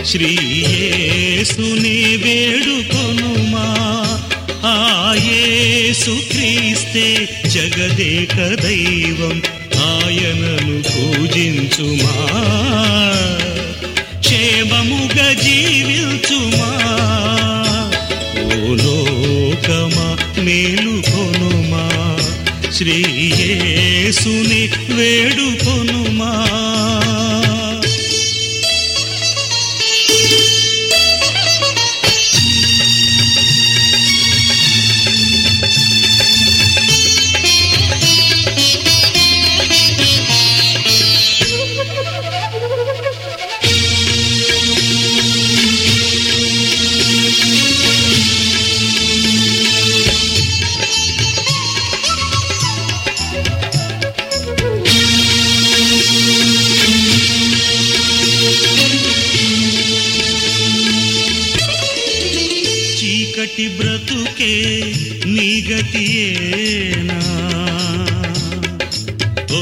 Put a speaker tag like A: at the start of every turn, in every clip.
A: శ్రీయేసుని వేడుకొనుమా ఆయేసు క్రీస్తే జగదేక దైవం ఆయనను పూజించుమా క్షేమముగా జీవించుమా ఓ లోకమా మేలుకొనుమా శ్రీయేసుని వేడుకొనుమా చీకటి బ్రతుకే నీ గతియేనా ఓ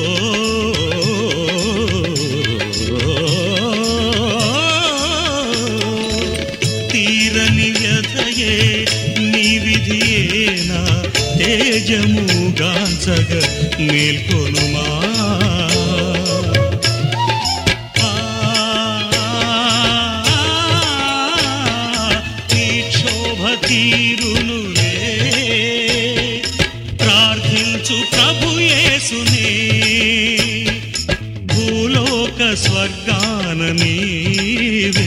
A: తీరని వ్యథయే నీ విధియేనా తేజము గాంచగ మేల్కొనుమా నీ క్షోభ తీరునులే ప్రార్థించు ప్రభు యేసునే భూలోక స్వర్గాన నీవే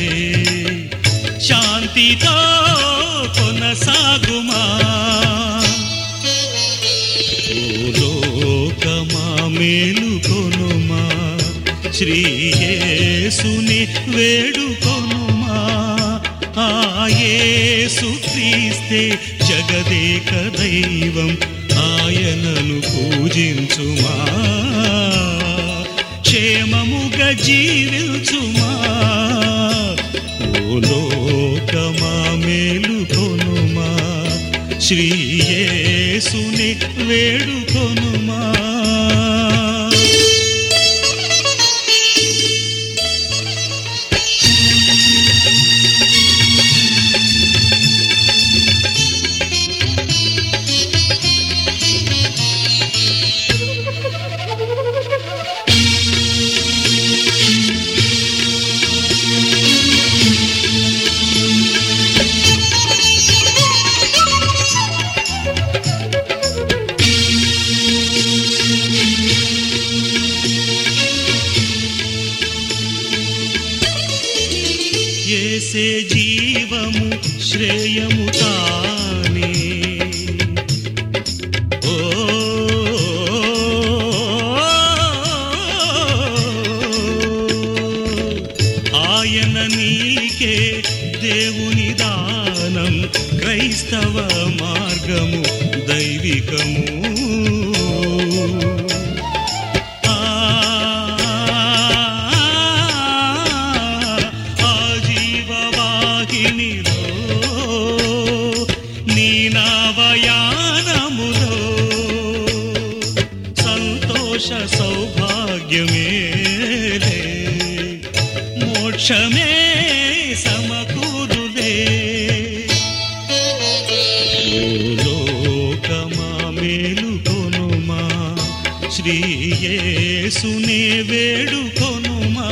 A: శాంతితో కొనసాగుమా భూలోకమా మేలుకొనుమా శ్రీయేసుని వేడుకొనుమా ఆయేసు క్రీస్తే జగదేక దైవం ఆయనను పూజించుమా క్షేమముగా జీవించుమా ఓ లోకమా మేలుకొనుమా శ్రీయేసుని వేడుకొనుమా ఏసే జీవము శ్రేయము తానే ఓ ఆయన నీకే దేవుని దానం క్రైస్తవ మార్గము దైవికము ఆ జీవవాహినిలో నీ నవయానములో సంతోష సౌభాగ్యమేలే మోక్షమే సమకూరులే లోకమా మేలుకొనుమా శ్రీయేసునే వేడుకొనుమా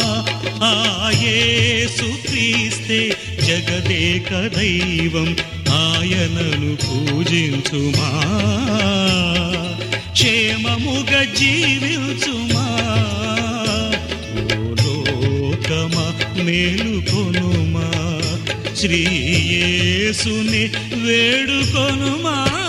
A: ఆయేసు క్రీస్తే జగదేక దైవం ఆయనను పూజించుమా క్షేమముగా జీవించుమా ఓ లోకమా మేలుకొనుమా శ్రీయేసుని వేడుకొనుమా